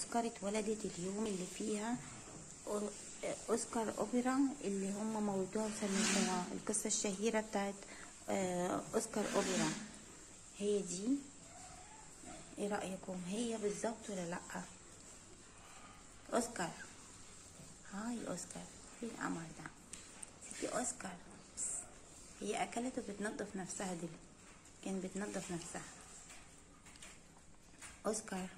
اوسكار اتولدت اليوم اللي فيها أو- اوسكار اوبرا اللي هم موتوها وسموها القصة الشهيرة بتاعت آه، اوسكار اوبرا هي دي ايه رأيكم هي بالظبط ولا لأ اوسكار هاي اوسكار فين القمر ده ستي اوسكار بس. هي اكلت وبتنظف نفسها دي كانت بتنظف نفسها اوسكار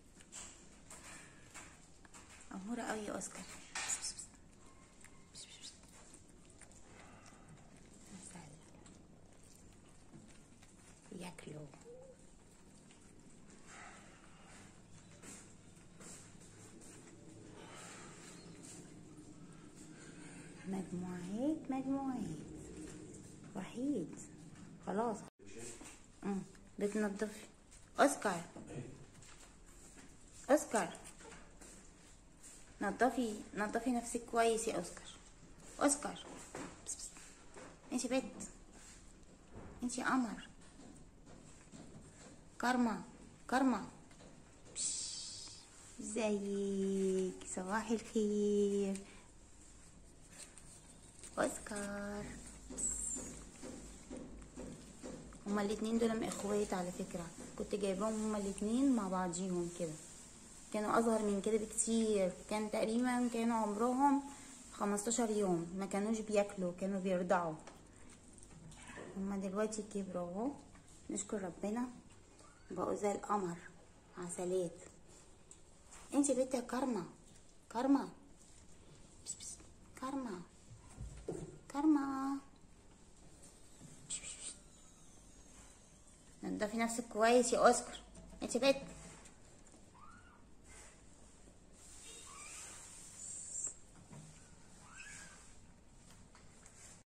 امورة قوي يا اوسكار بس بس بس. بس بس بس. مثل. ياكلوا مجموعات مجموعات وحيد خلاص امم بتنضفي اوسكار اوسكار نضفي نضفي نفسك كويس يا اوسكار اوسكار بس بس. انتي بنت انتي قمر كارما كارما بش. ازيك صباح الخير اوسكار هما الاتنين دول اخوات على فكرة كنت جايباهم هما الاتنين مع بعضيهم كده كانوا اصغر من كده بكتير كان تقريبا كانوا عمرهم خمستاشر يوم ما كانوش بياكلوا كانوا بيرضعوا هما دلوقتي كبروا اهو نشكر ربنا بقوا زي القمر عسلات انتي بنت يا كارما كارما بس بس. كارما كارما بش بش بش. نضفي نفسك كويس يا اوسكار انت بنت